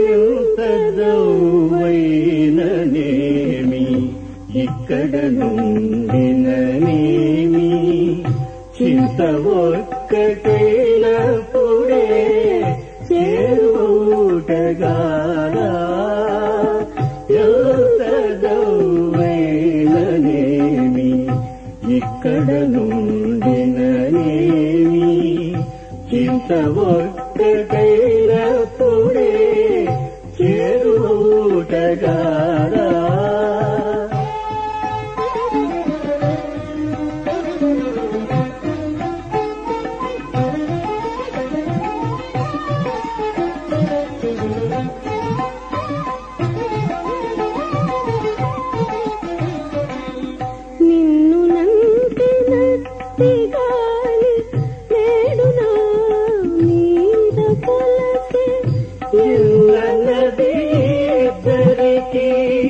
ఎంతదౌవైననేమి ఇక్కడ నుండిననేమి చింత ఒక్కటైనప్పుడే చేరుటగారా ఎంతదౌవైననేమి ఇక్కడ నుండిననేమి చింత ఒక్కటైనప్పుడే చేరుటగారా నిన్ను నంటినట్టి గాలి నేడు నా మీద కొలసే ఎల్లన్నది ఇద్దరికి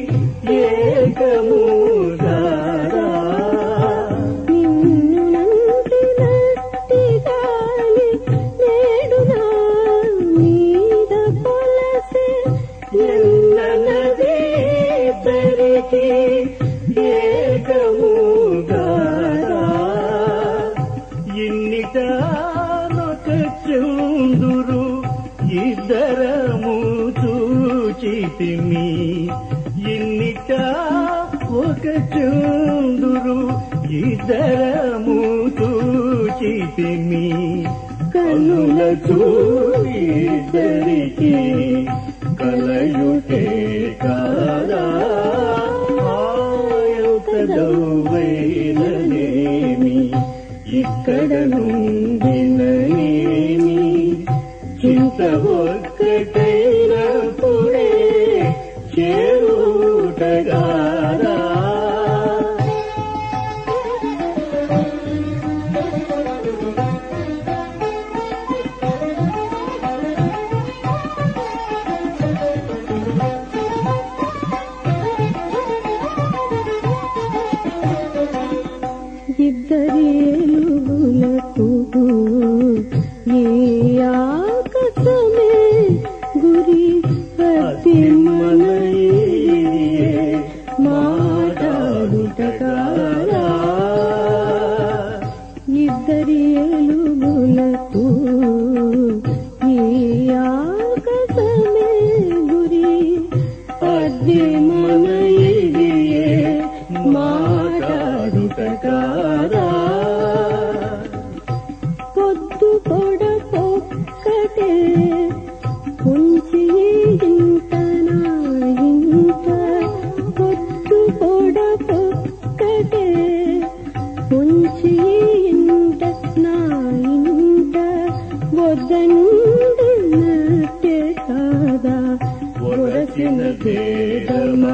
ఏకముగారా నిన్ను నంటినట్టి గాలి నేడు నా మీద కొలసే ఎల్లన్నది ఇద్దరికి ఏకముగారా ఇన్నిటానొక చూందురు ఇద్దరము చూచితిమి ఇన్నిట ఒక చూందురు ఇద్దరము చూచితిమి కనుల చూద్దరికి కలయుటే కాదా ఆయుధౌవైననేమి ఇక్కడ నుండిననేమి చింత ఒక్కటైనప్పుడే చేరుటగారా ఇద్దరి ఎలుగులకు ఏ ఆకాశమే గురి అతి మన మాట్లాడుటగారా ఇద్దరి ఎలుగులకు ఏ ఆకాశమే గురి అతి మన మాట్లాడుటగారా పొద్దు పొడపొక్కటే ఉంచి ఇంట నా ఇంట పొద్దు పొడపొక్కటే ఉంచి ఇంట నా ఇంట వద్దనుండినట్టే కాదా ఒరసిన భేదమా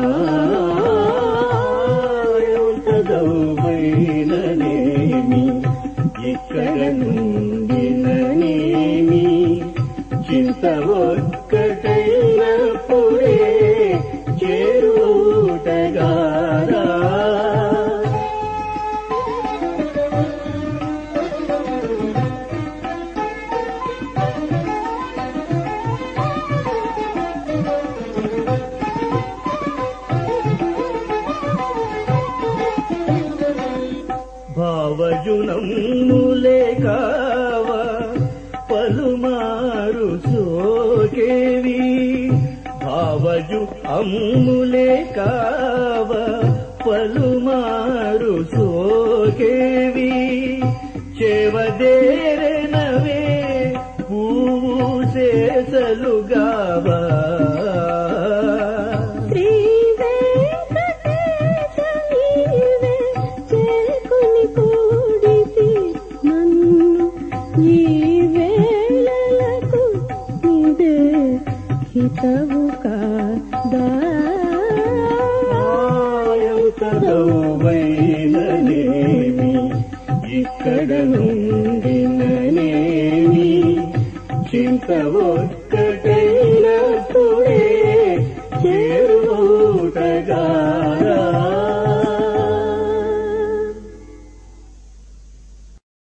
ఎంతదౌవైననేమి ఇక్కడ నుండిననేమి చింత ఒక్కటైనప్పుడే చేరుటగారా భావజునములే కావ పలుమారు సోకేవి భావజు అమ్ములే కావ పలుమారు సోకేవి చెవదేరనవే పువ్వు చేసలుగావా శ్రీ వెంకటేశ నీవే చేకుని కూడితి నన్ను ఈ వేళలకు ఇదే హితవు కాదా ఆయంతదౌవైననేమి ఇక్కడ నుండిననేమి చింత